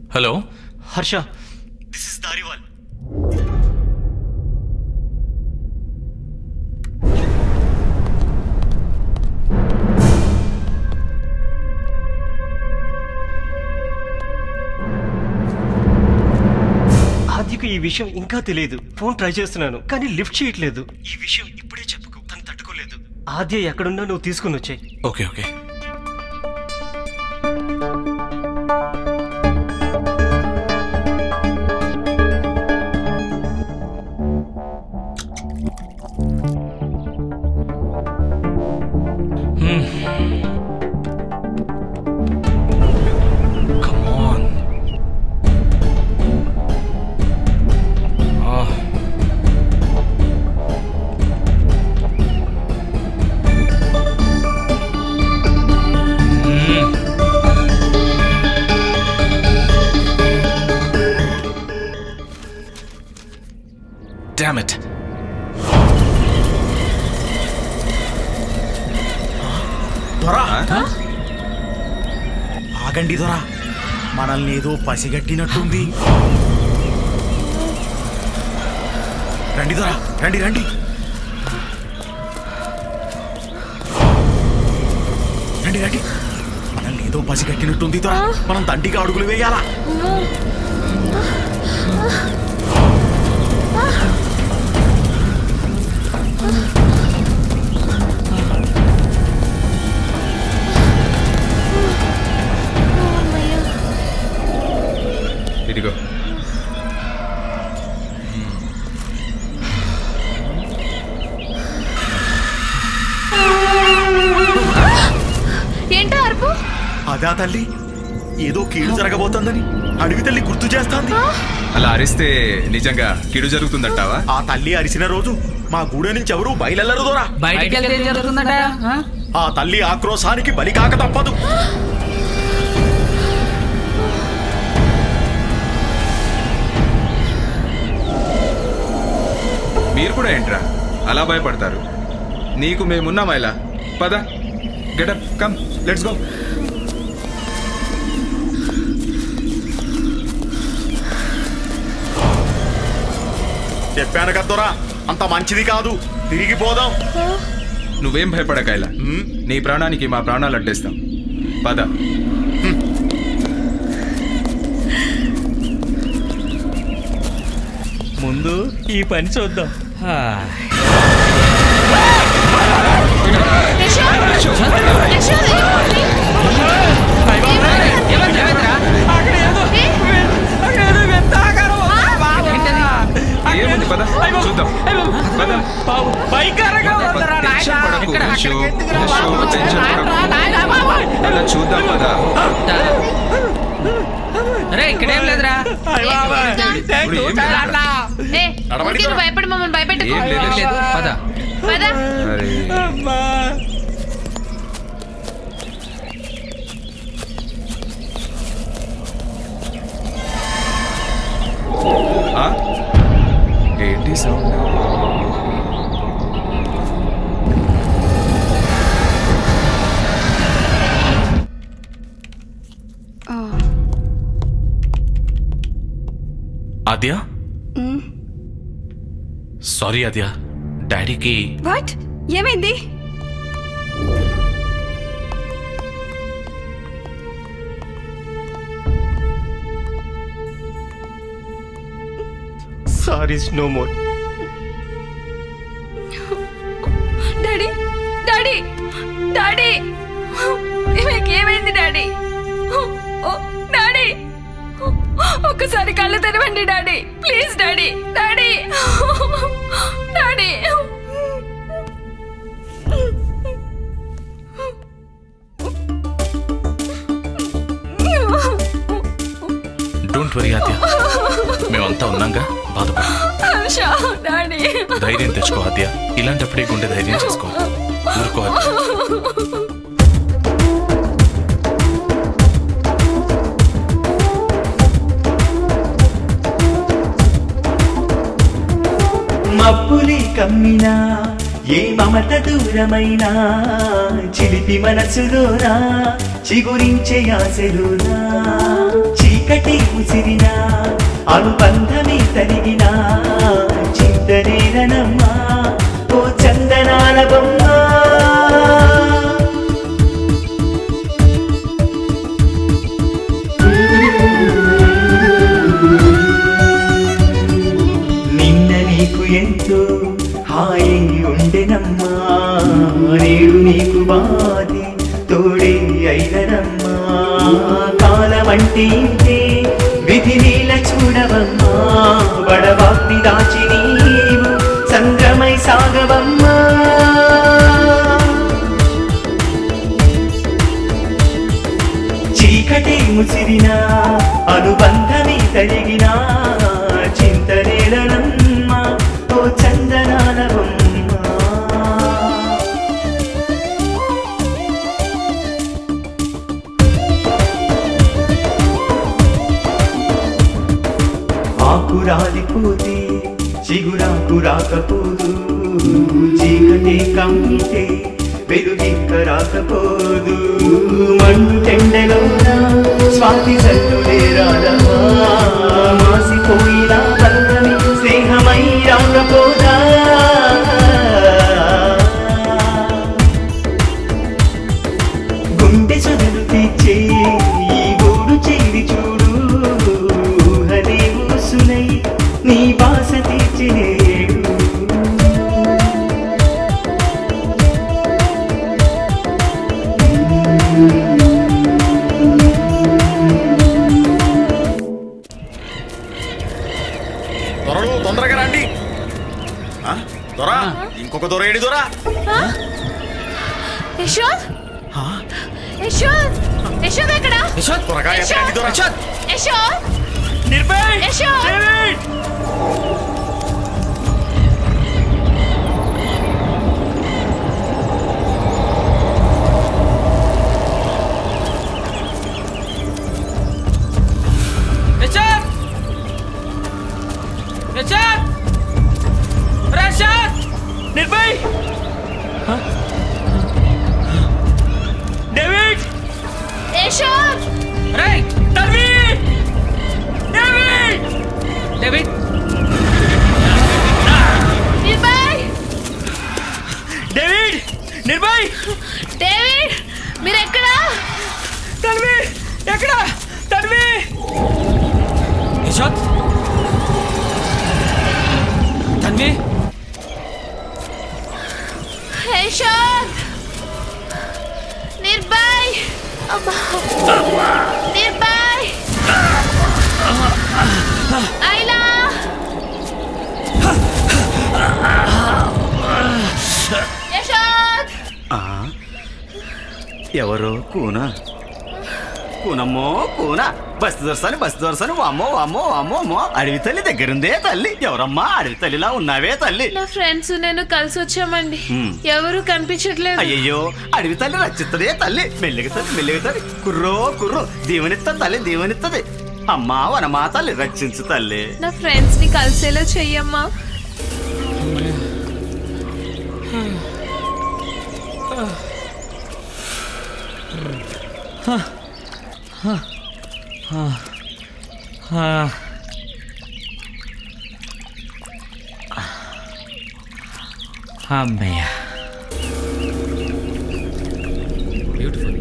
Hello Harsha this is Dhariwal ఆద్యకు ఈ విషయం ఇంకా తెలియదు ఫోన్ ట్రై చేస్తున్నాను కానీ లిఫ్ట్ చేయట్లేదు ఈ విషయం ఇప్పుడే చెప్పుకో తను తట్టుకోలేదు ఆద్య ఎక్కడున్నా నువ్వు తీసుకుని వచ్చాయి okay okay Come on. Ah. Damn it. దొరా ఆగండి దొరా మనల్ని ఏదో పసిగట్టినట్టుంది రండి దొరా రండి రండి రండి రండి మనల్ని ఏదో పసిగట్టినట్టుంది దొరా మనం దండిగా అడుగులు వేయాలా ఇదిగో ఏంటో అరుపు అదా తల్లి ఏదో కీడు జరగబోతుందని అడవి తల్లి గుర్తు చేస్తాంది అలా అరిస్తే నిజంగా కిడు జరుగుతుందంటావా ఆ తల్లి అరిసిన రోజు మా గూడె నుంచి ఎవరు బయలెల్లరు దొరా బయటికి వెళ్తే ఏం జరుగుతుందట ఆ? ఆ తల్లి ఆక్రోశానికి బలి కాక తప్పదు మీరు కూడా ఏంట్రా అలా భయపడతారు నీకు మేమున్నామా ఇలా పద గెటప్ కమ్ లెట్స్ గో చెప్పాను కదరా అంత మంచిది కాదు తిరిగి పోదాం నువ్వేం భయపడకాయలా నీ ప్రాణానికి మా ప్రాణాలు అడ్డేస్తాం పద ముందు ఈ పని చూద్దాం ఏముంది పద చూద్దాం పద టెన్షన్ పడకు యశు. యశు, టెన్షన్ పడకు. పద చూద్దాం పద అరే ఇక్కడేం లేదురా ఇప్పుడు ఏం లేదు. ఏ ఊరికే నువ్వు భయపడి మమ్మల్ని భయపెట్టుకో ఏం లేదు లేదు పద పద అరే ఆ? ఏంటి సౌండ్ ఆద్య సారీ ఆద్య డాడీకి వాట్ ఏమైంది sorries no more daddy daddy daddy మీకు ఏమైంది డాడీ ఓ, డాడీ ఒక్కసారి కళ్ళు తెరవండి daddy please daddy daddy daddy don't worry Aadya మేమంతా ఉన్నాంగా బాధపడ హర్ష డాడీ ధైర్యం తెచ్చుకో ఆద్య ఇలాంటప్పుడే గుండె ధైర్యం చేసుకో ఊరుకో ఆద్య. మబ్బులి కమ్మినా ఏ మమత దూరమైనా చిలిపి మనసులోనా చిగురించే ఆశలునా చీక చీకటి ముసిరిన అనుబంధమే తరిగిన చింతనేనమ్మా ఓ చందనాల బొమ్మ నిన్న నీకు ఎంతో హాయి ఉండెనమ్మా నేడు నీకు బాధి తోడే అయిననమ్మా కాలమంటే ఇంతే విధి నీల చూడవమ్మా బడవాగ్ని దాచి నీవు సంద్రమై సాగవమ్మా చీకటి ముసిరిన అనుబంధమే తరిగిన చింతనేలనమ్మ ఓ చందనాలవమ్మ ఆకు రాలిపోతే చిగురాకు రాకపోదు చీకటి కమ్మితే వెలుగింక రాకపోదు మండు టెండలోన స్వాతి సత్తులే రాదవా మాసిపోయిన బంధమే స్నేహమై రాకపోదా గుండె చదులు తీర్చే ఈ గూడు చేరి చూడు ఊహలే ఊసులై నీ బాస తీర్చినేడు దొరలు తొందరగా రండి ఆ, దొర ఇంకొక దొర ఏడి దొర యశోద్ యశోద్ యశోద్ ఎక్కడ త్వరగా ఎత్తకండి దొర యశోద్ నిర్భయ్ యశోద్ యశోద్ యశోద్ ప్రశాంత్ నిర్భయ్ డేవిడ్ యశోద్ రే Tanvi David David Nirbhay David Nirbhay David మీరు ఎక్కడ తన్వి ఎక్కడ తన్వి యశోద్ తన్వి యశోద్ నిర్భయ్ అబ్బా నిర్భయ్ ఐలా యశోద్ ఎవరో కూన కూనమ్మో కూన బస్సు దొరసాని బస్సు దొరసాని వామ్మో వామ్మో వామ్మో అమ్మో అడవి తల్లి దగ్గరుందే తల్లి ఎవరమ్మా అడవి తల్లిలా ఉన్నావే తల్లి నా ఫ్రెండ్స్ నేను కలిసి వచ్చామండి హ్మ్. ఎవరు కనిపించట్లేదు అయ్యయ్యో అడవి తల్లి రచిత్తదే తల్లి మెల్లిగ తల్లి మెల్లిగ తల్లి కుర్రో కుర్రో దీవెనిత్త తల్లి దీవెనిత్తది అమ్మా వనమా తల్లి రక్షించు తల్లి నా ఫ్రెండ్స్ ని కలిసేలా చెయ్యమ్మా అమ్మయ్య బ్యూటిఫుల్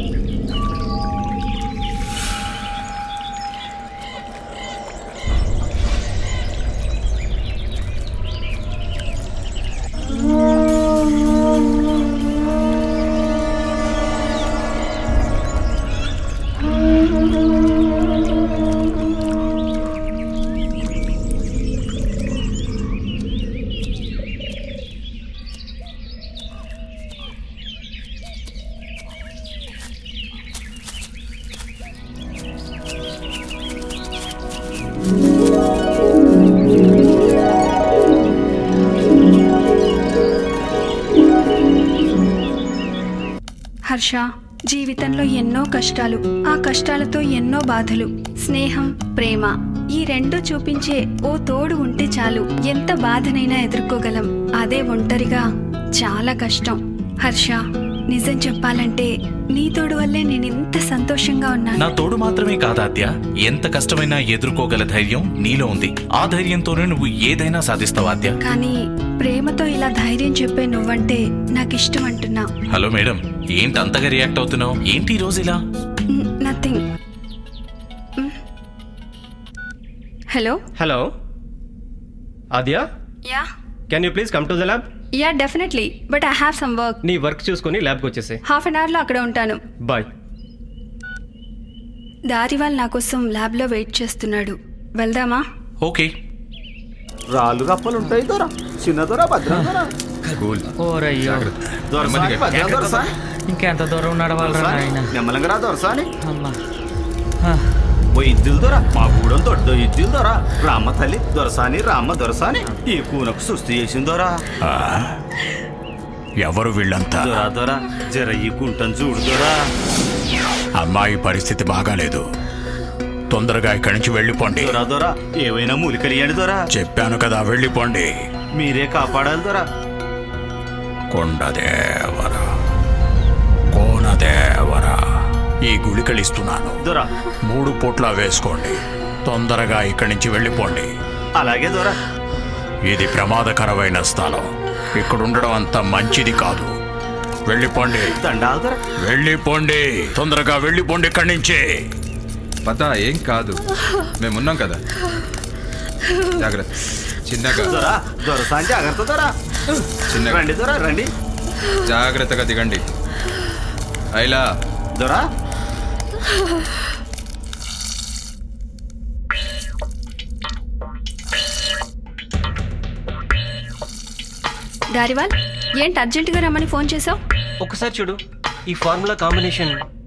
హర్ష జీవితంలో ఎన్నో కష్టాలు ఆ కష్టాలతో ఎన్నో బాధలు స్నేహం ప్రేమ ఈ రెండు చూపించే ఓ తోడు ఉంటే చాలు ఎంత బాధనైనా ఎదుర్కోగలం అదే ఒంటరిగా చాలా కష్టం హర్ష నిజం చెప్పాలంటే నీ తోడు వల్లే నేను ఇంత సంతోషంగా ఉన్నాను నా తోడు మాత్రమే కాదాద్య ఎంత కష్టమైనా ఎదుర్కోగల ధైర్యం నీలో ఉంది ఆ ధైర్యంతోనే నువ్వు ఏదైనా సాధిస్తావాద్య కానీ ప్రేమతో ఇలా ధైర్యం చెప్పే నువ్వంటే నాకు ఇష్టం అంటున్నా హలో మేడం ఏంటి అంతగా రియాక్ట్ అవుతున్నావు ఏంటి ఈ రోజు ఇలా nothing hello hello Aadya yeah can you please come to the lab yeah definitely but I have some work నీ వర్క్ చూసుకొని ల్యాబ్కి వచ్చేసే హాఫ్ అన్ అవర్లో అక్కడ ఉంటాను బాయ్ దారివాల్ నా కోసం ల్యాబ్లో వెయిట్ చేస్తున్నాడు వెళ్దామా ఓకే రాళ్ళు రప్పలు ఉంటాయి దొర చిన్న దొర భద్రం దొర కూల్ ఓరయ్యో దొరసాని భద్రం దొరసాని ఇంకెంత దూరం నడవాలరా నాయన నెమ్మలంగా రా దొరసాని అమ్మా ఓ ఇద్దులు దొర మా గూడెం దొడ్డ ఇద్దులు దొర రామ తల్లి దొరసాని రామ దొరసాని ఈ కూనకు సుస్థి చేసింది దొర ఎవరు వీళ్ళంతా దొర దొర జర ఈ గుంటను చూడు దొర అమ్మాయి పరిస్థితి బాగాలేదు తొందరగా ఇక్కడి నుంచి వెళ్ళిపోండి దొర దొర ఏవైనా మూలికలియండి దొర చెప్పాను కదా వెళ్ళిపోండి మీరే కాపాడాలి దొర కొండదేవర కోనదేవర ఈ గుళికలు ఇస్తున్నాను దొర మూడు పూట్ల వేసుకోండి తొందరగా ఇక్కడి నుంచి వెళ్ళిపోండి అలాగే దొర ఇది ప్రమాదకరమైన స్థలం ఇక్కడ ఉండడం అంత మంచిది కాదు వెళ్ళిపోండి దండాలు దొర వెళ్ళిపోండి తొందరగా వెళ్ళిపోండి ఇక్కడి నుంచి పద ఏం కాదు మేమున్నాం కదా జాగ్రత్త చిన్నగా దొర దొరసాని జాగ్రత్త దొర చిన్నగా రండి దొర రండి జాగ్రత్తగా దిగండి అయిలా దొర దారివాల్ ఏంటి అర్జెంటుగా రమ్మని ఫోన్ చేసావు ఒకసారి చూడు ఈ ఫార్ములా కాంబినేషన్